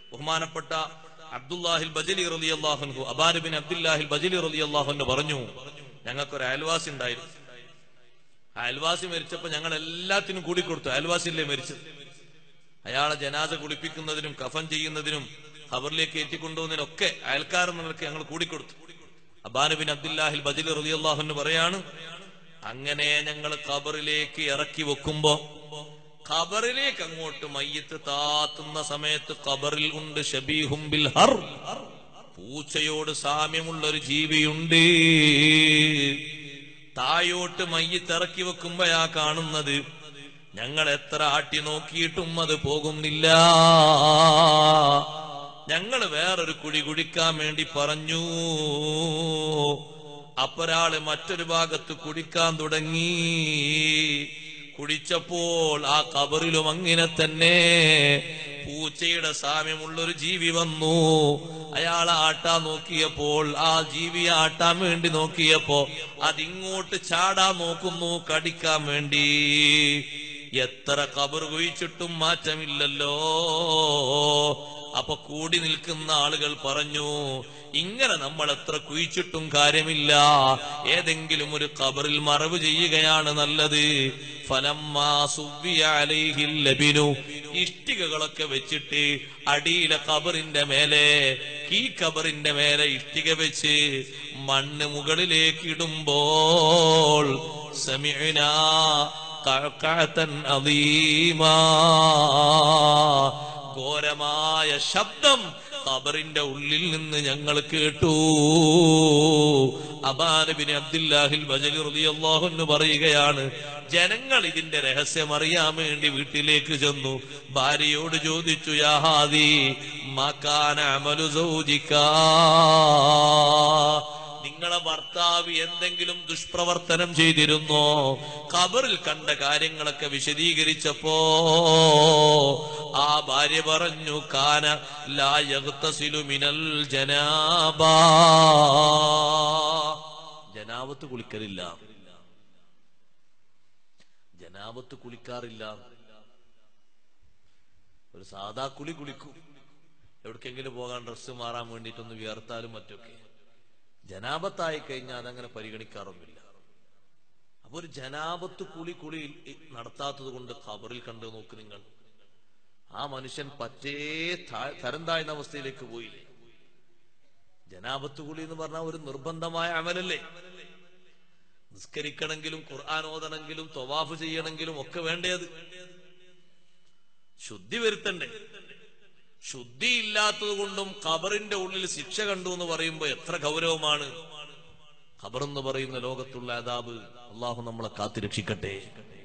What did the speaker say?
ബഹുമാനപ്പെട്ട അബ്ദുല്ലാഹിൽ ബജലി റലി അള്ളാഹുൻഹു അബാനുബിൻ അബ്ദുല്ലാഹിൽ ബജലി റലി അള്ളാഹുന് പറഞ്ഞു ഞങ്ങൾക്കൊരു അയൽവാസി ഉണ്ടായിരുന്നു അയൽവാസി മരിച്ചപ്പോ ഞങ്ങൾ എല്ലാത്തിനും കൂടി കൊടുത്തു അയൽവാസിയല്ലേ മരിച്ചത് അയാളെ ജനാസ കുളിപ്പിക്കുന്നതിനും കഫൻ ചെയ്യുന്നതിനും ഖബറിലേക്ക് ഏറ്റിക്കൊണ്ടുപോകുന്നതിനൊക്കെ അയൽക്കാരെന്നവർക്ക് ഞങ്ങൾ കൂടിക്കൊടുത്തു അബാനുബിൻ അബ്ദുല്ലാഹിൽ ബജലി റലി അള്ളാഹുന് പറയാണ് അങ്ങനെ ഞങ്ങൾ ഖബറിലേക്ക് ഇറക്കി വെക്കുമ്പോ ഖബറിലേക്ക് അങ്ങോട്ട് മയ്യത്ത് താത്തുന്ന സമയത്ത് ഖബറിൽ ഉണ്ട് ഷബീഹും ബിൽ ഹർ പൂച്ചയോട് സാമ്യമുള്ള ഒരു ജീവിയുണ്ട് തായോട്ട് മയ്യത്ത് ഇറക്കി വെക്കുമ്പോഴാ കാണുന്നത് ഞങ്ങൾ എത്ര ആട്ടി നോക്കിയിട്ടും അത് പോകുന്നില്ല ഞങ്ങൾ വേറൊരു കുഴി കുടിക്കാൻ വേണ്ടി പറഞ്ഞു അപ്പൊരാള് മറ്റൊരു ഭാഗത്ത് കുടിക്കാൻ തുടങ്ങി കുടിച്ചപ്പോൾ ആ കബറിലും അങ്ങനെ തന്നെ പൂച്ചയുടെ സാമ്യമുള്ള ഒരു ജീവി വന്നു അയാളെ ആട്ടാൻ നോക്കിയപ്പോൾ ആ ജീവിയെ ആട്ടാൻ വേണ്ടി നോക്കിയപ്പോ അതിങ്ങോട്ട് ചാടാൻ നോക്കുന്നു കടിക്കാൻ വേണ്ടി എത്ര കബർ കുഴിച്ചിട്ടും മാറ്റമില്ലല്ലോ അപ്പൊ കൂടി നിൽക്കുന്ന ആളുകൾ പറഞ്ഞു ഇങ്ങനെ നമ്മൾ എത്ര കുഴിച്ചിട്ടും കാര്യമില്ല ഏതെങ്കിലും ഒരു കബറിൽ മറവ് ചെയ്യുകയാണ് നല്ലത് ഫലമ്മാ സുവ്വിയ അലൈഹിൽ ലബിനു ഇഷ്ടികകളൊക്കെ വെച്ചിട്ട് അടിയിലെ കബറിന്റെ മേലെ ഈ കബറിന്റെ മേലെ ഇഷ്ടിക വെച്ച് മണ്ണ് മുകളിലേക്ക് ഇടുമ്പോൾ സമിഅനാ കഅകഅതൻ അദീമാ ഘോരമായ ശബ്ദം ഖബറിന്റെ ഉള്ളിൽ നിന്ന് ഞങ്ങൾ കേട്ടു അബാനബിന് അബ്ദുല്ലാഹിൽ ബജലി റളിയല്ലാഹു അൻഹു പറയുകയാണ് ജനങ്ങൾ ഇതിന്റെ രഹസ്യം അറിയാൻ വേണ്ടി വീട്ടിലേക്ക് ചെന്നു ഭാര്യയോട് ചോദിച്ചു യാഹാദി മക്കാന അമലു സൗജിക്കാ നിങ്ങളെ ഭർത്താവ് എന്തെങ്കിലും ദുഷ്പ്രവർത്തനം ചെയ്തിരുന്നോ ഖബറിൽ കണ്ട കാര്യങ്ങളൊക്കെ വിശദീകരിച്ചപ്പോ ആ ഭാര്യ പറഞ്ഞു കാന ലായകത്തസിലു മിനൽ ജനാബ ജനാവത്ത് കുളിക്കലില്ല ജനാവത്ത് കുളിക്കാറില്ല ഒരു സാധാ കുളി കുളിക്കും എവിടേക്കെങ്കിലും പോകാൻ ഡ്രസ്സ് മാറാൻ വേണ്ടിയിട്ടൊന്ന് വിയർത്താലും മറ്റൊക്കെ ജനാപത്തായി കഴിഞ്ഞാൽ അതങ്ങനെ പരിഗണിക്കാറൊന്നുമില്ല അപ്പൊ ഒരു ജനാപത്ത് കുളി കുളി നടത്താത്തത് കൊണ്ട് ഖബറിൽ കണ്ടു നോക്ക് നിങ്ങൾ ആ മനുഷ്യൻ പറ്റേ താ- തരം താഴ്ന്ന അവസ്ഥയിലേക്ക് പോയില്ലേ ജനാപത്ത് കുളി എന്ന് പറഞ്ഞാൽ ഒരു നിർബന്ധമായ അമലല്ലേ നിസ്കരിക്കണമെങ്കിലും ഖുർആൻ ഓതണമെങ്കിലും തൊവാഫ് ചെയ്യണമെങ്കിലും ഒക്കെ വേണ്ടത് ശുദ്ധി വരുത്തണ്ടേ ശുദ്ധിയില്ലാത്തത് കൊണ്ടും ഖബറിന്റെ ഉള്ളിൽ ശിക്ഷ കണ്ടു എന്ന് പറയുമ്പോ എത്ര ഗൗരവമാണ് ഖബർ എന്ന് പറയുന്ന ലോകത്തുള്ള അതാബ് അള്ളാഹു നമ്മളെ കാത്തിരക്ഷിക്കട്ടെ